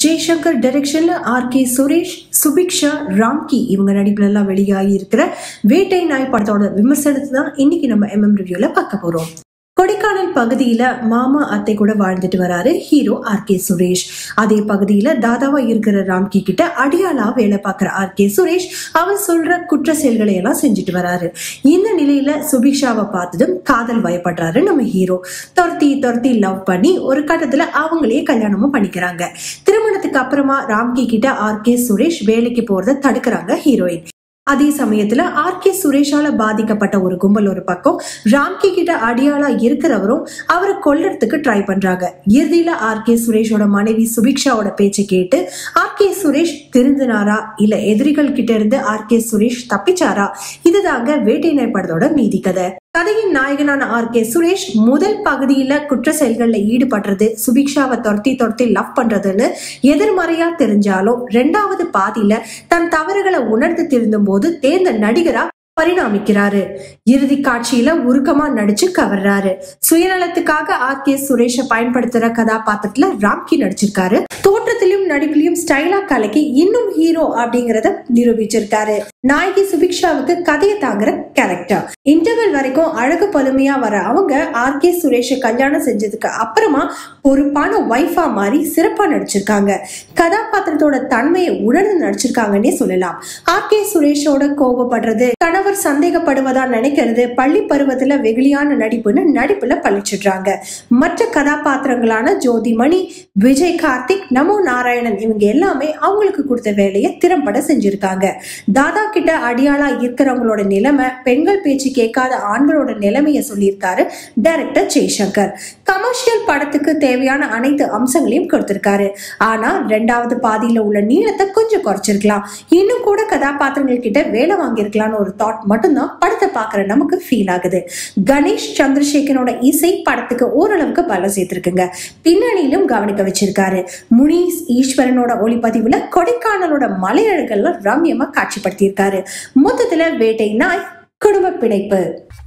ஜெய்சங்கர் டைரக்ஷன்ல ஆர் கே சுரேஷ் சுபிக்ஷா ராம்கி இவங்க நடிப்புல எல்லாம் வெளியாகி இருக்கிற வேட்டை நாய் படத்தோட விமர்சனத்தை தான் இன்னைக்கு நம்ம எம்எம் ரிவ்யூல பார்க்க போறோம் கொடைக்கானல் பகுதியில மாமா அத்தை கூட வாழ்ந்துட்டு வராரு ஹீரோ ஆர் கே சுரேஷ் அதே பகுதியில தாதாவா இருக்கிற ராம்கி கிட்ட அடியாளா வேலை பார்க்கிற ஆர் கே சுரேஷ் அவர் சொல்ற குற்ற செயல்களை எல்லாம் செஞ்சுட்டு வராரு இந்த நிலையில சுபிக்ஷாவை பார்த்ததும் காதல் வயப்படுறாரு நம்ம ஹீரோ துரத்தி துரத்தி லவ் பண்ணி ஒரு கட்டத்துல அவங்களே கல்யாணமும் பண்ணிக்கிறாங்க திருமணத்துக்கு அப்புறமா ராம்கி கிட்ட ஆர் கே சுரேஷ் வேலைக்கு போறத தடுக்கிறாங்க ஹீரோயின் அதே சமயத்துல ஆர் கே சுரேஷால பாதிக்கப்பட்ட ஒரு கும்பல் ஒரு பக்கம் ராம்கி கிட்ட அடியாளா இருக்கிறவரும் அவரை கொல்றதுக்கு ட்ரை பண்றாங்க இறுதியில ஆர் கே சுரேஷோட மனைவி சுபிக்ஷாவோட பேச்சை கேட்டு ஆர் கே சுரேஷ் திருந்தினாரா இல்ல எதிரிகள் கிட்ட இருந்து ஆர் கே சுரேஷ் தப்பிச்சாரா இதுதாங்க வேட்டை நாய் படத்தோட மீதி கதை கதையின் நாயகனான ஆர் கே சுரேஷ் முதல் பகுதியில குற்ற செயல்கள்ல ஈடுபடுறது சுபிக்ஷாவை துரத்தி துரத்தி லவ் பண்றதுன்னு எதிர்மறையா தெரிஞ்சாலும் ரெண்டாவது பாதியில தன் தவறுகளை உணர்ந்து திருந்தும் போது தேர்ந்த நடிகரா பரிணாமிக்கிறாரு இறுதி காட்சியில உருக்கமா நடிச்சு கவர்றாரு சுயநலத்துக்காக ஆர் கே சுரேஷ பயன்படுத்துற கதாபாத்திரத்துல ராம்கி நடிச்சிருக்காரு தோற்றத்திலும் நடிப்பிலையும் ஸ்டைலா கலக்கி இன்னும் ஹீரோ அப்படிங்கறத நிரூபிச்சிருக்காரு நாயகி சுபிக்ஷாவுக்கு கதையை தாங்குற கேரக்டர் இன்டர்வல் வரைக்கும் அழகு பொறுமையா வர அவங்க ஆர் கே சுரேஷ கல்யாணம் செஞ்சதுக்கு அப்புறமா பொறுப்பான ஒய்ஃபா மாறி சிறப்பா நடிச்சிருக்காங்க கதாபாத்திரத்தோட தன்மையை உணர்ந்து நடிச்சிருக்காங்கன்னே சொல்லலாம் ஆர் கே சுரேஷோட கோபப்படுறது கணவர் சந்தேகப்படுவதா நினைக்கிறது பள்ளி பருவத்துல வெகுளியான நடிப்புன்னு நடிப்புல பழிச்சிடுறாங்க மற்ற கதாபாத்திரங்களான ஜோதிமணி விஜய் கார்த்திக் நமோ நாராயணன் இவங்க எல்லாமே அவங்களுக்கு கொடுத்த வேலையை திறம்பட செஞ்சிருக்காங்க தாதா கிட்ட அடியாளா இருக்கிறவங்களோட நிலைமை பெண்கள் பேச்சு கேட்காத ஆண்களோட நிலைமைய சொல்லியிருக்காரு டைரக்டர் ஜெய்சங்கர் கமர்ஷியல் படத்துக்கு தேவையான அனைத்து அம்சங்களையும் கொடுத்திருக்காரு ஆனா ரெண்டாவது பாதியில உள்ள நீளத்தை கொஞ்சம் குறைச்சிருக்கலாம் இன்னும் கூட கதாபாத்திரங்கள் கிட்ட வேலை வாங்கியிருக்கலாம்னு ஒரு தாட் மட்டும்தான் படத்தை பாக்குற நமக்கு ஃபீல் ஆகுது கணேஷ் சந்திரசேகரோட இசை படத்துக்கு ஓரளவுக்கு பலம் சேர்த்திருக்குங்க பின்னணியிலும் கவனிக்க வச்சிருக்காரு முனீஸ் ஈஸ்வரனோட ஒளிப்பதிவுல கொடைக்கானலோட மலையழகெல்லாம் ரம்யமா காட்சிப்படுத்தியிருக்காரு மொத்தத்துல வேட்டை நாய் குடும்ப பிணைப்பு